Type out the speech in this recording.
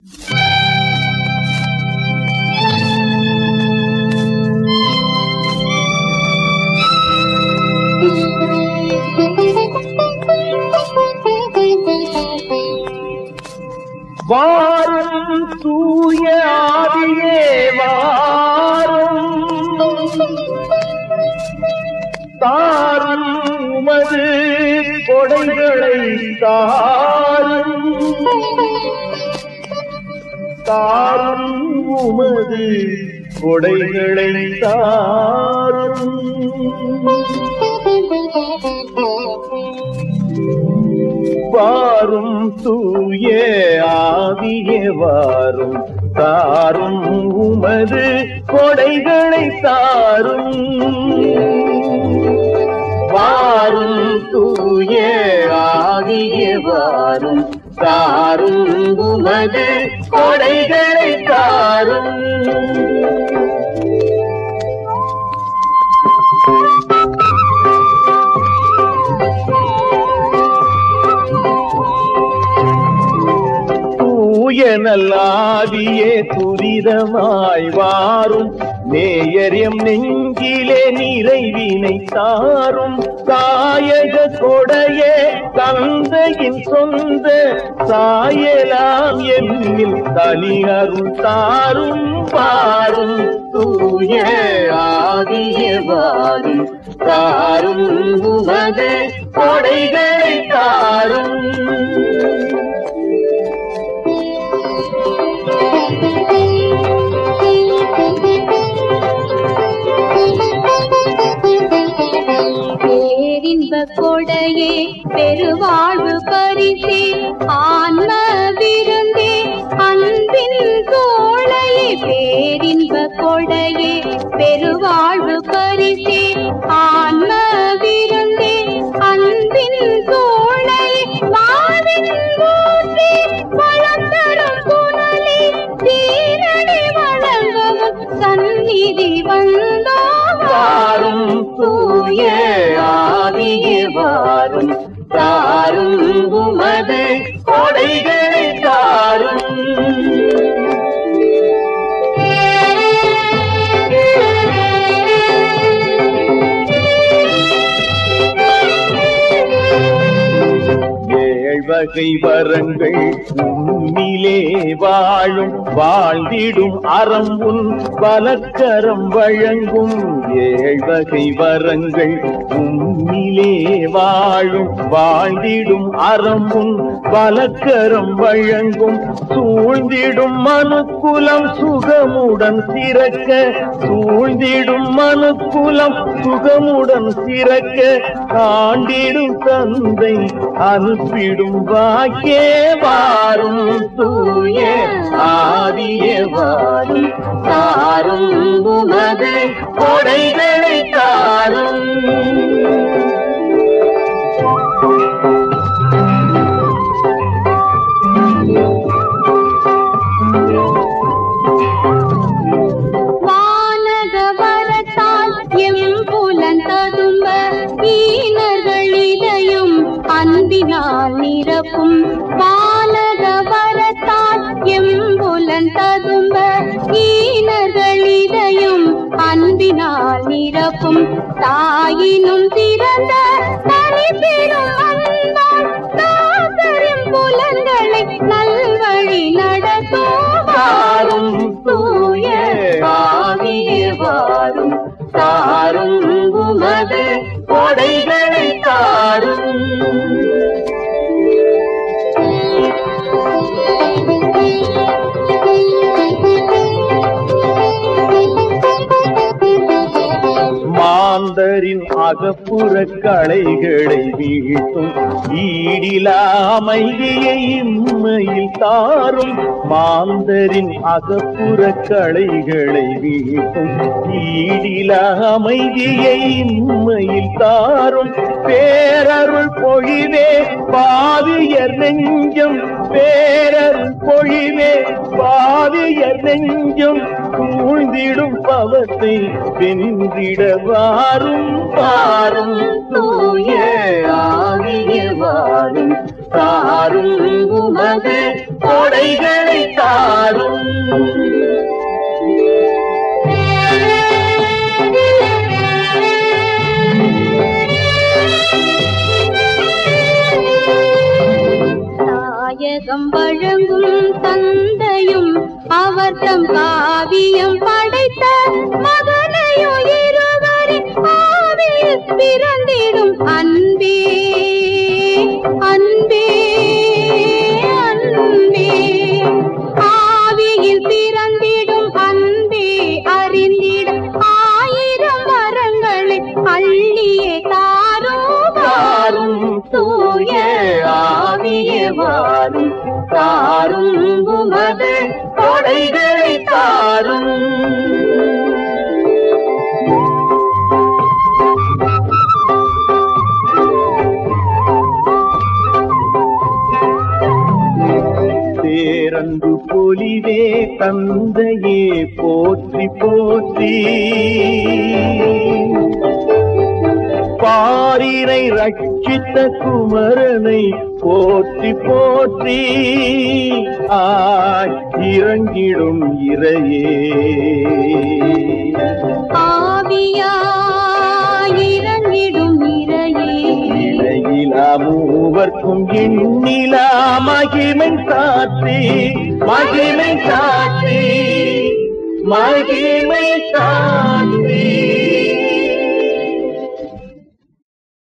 வாரும் தூய ஆவியே வாரும் தாரும் உமது கொடைகளை தாரும் தாரும் உமது கொடைகளை தாரும் வாரும் தூய ஆவியே வாரும் தாரும் உமது கொடைகளை தாரும் வாரும் தூய ஆவியே வாரும் தாரும் உமது கொடைகளை தாரும் தூய நல்லாவியே துரிதமாய் வாரும் நேயரியம் நெஞ்சிலே நிறைவினை தாரும் தாயக கொடையே தந்தையின் சொந்த சாயலாம் என்னில் தனி அருள் தாரும் பாரும் தூய ஆகிய வாரும் தாரும் உமது கொடைகளை தாரும் பேரின்ப கொடையே பெருவாழ்வு பரிசே ஆன்ம விருந்தே அன்பின் தோழையே பேரின்ப கொடையே பெருவாழ்வு பரிசே ஆன்ம விருந்தே அன்பின் தோழையே வாழ்வின் ஊற்றே வளம் தரும் புனலே தீரடி வழங்கவும் சந்நிதி வந்தோம் தாரும் தூய ஆவியே வாரும் தாரும் உமது கொடைகளை தாரும் ஏழ்வகை வரங்கள் உன்னிலே வாழும் வாழ்ந்திடும் அறம் உன் வலக்கரம் வழங்கும் ஏழ்வகை வரங்கள் உன்னிலே வாழும் வாழ்ந்திடும் அறம் உன் வலக்கரம் வழங்கும் சூழ்ந்திடும் மனுக்குலம் சுகமுடன் சிறக்க சூழ்ந்திடும் மனுக்குலம் சுகமுடன் சிறக்க காண்டிடும் தந்தை அனுப்பிடும் வாக்கே வாரும் தூய ஆவிய வாரும் தாரும் உமது கொடைகளை தாரும் வானக வரத்தால் எம் புலந்ததும்ப ஈனர்கள் இதயம் அன்பினால் நிரப்பும் வானக வரத்தால் எம் புலந்ததும்ப ஈனர்கள் இதயம் அன்பினால் நிரப்பும் தாயினும் திறந்த தனி பெரும் அன்பால் தாசரும் புலன்களை நல்வழி நடத்தும் தாரும் தூய ஆவிய வாரும் தாரும் உமது கொடைகளை தாரும் மாந்தரின் அகப்புற களைகளை வீழ்த்தும் ஈடிலா அமைதியை இம்மையில் தாரும் மாந்தரின் அகப்புற களைகளை வீழ்த்தும் ஈடிலா அமைதியை இம்மையில் தாரும் பேரருள் பொழிவே பாவியர் நெஞ்சம் பேரருள் பொழிவே பாவியர் நெஞ்சம் சூழ்ந்திடும் பவத்தை வென்றிட வாரும் பாரும் தூய ஆவிய வாரும் தாரும் உமது கொடைகளை தாரும் தாயகம் வழங்கும் தந்தையும் அவர் தம் காவியம் படைத்த மகனையும் இருவரின் ஆவியில் பிறந்திடும் அன்பே அன்பே அன்பே ஆவியில் பிறந்திடும் அன்பே அறிந்திட ஆயிரம் வரங்களை அள்ளியே தாரும் தாரும் தூய ஆவியே வாரும் தாரும் உமது கொடைகளை தாரும் பேரன்பு பொலிவே தந்தையே போற்றி போற்றி பாரினை ரட்சித்த குமரனை போற்றி போற்றி ஆய் இறங்கிடும் இறையே ஆவியாயிரங்கிடும் இறையே இடையிலா மூவர்க்கும் எண்ணிலா மகிமை சாற்றி மகிமை சாற்றி மகிமை சாற்றி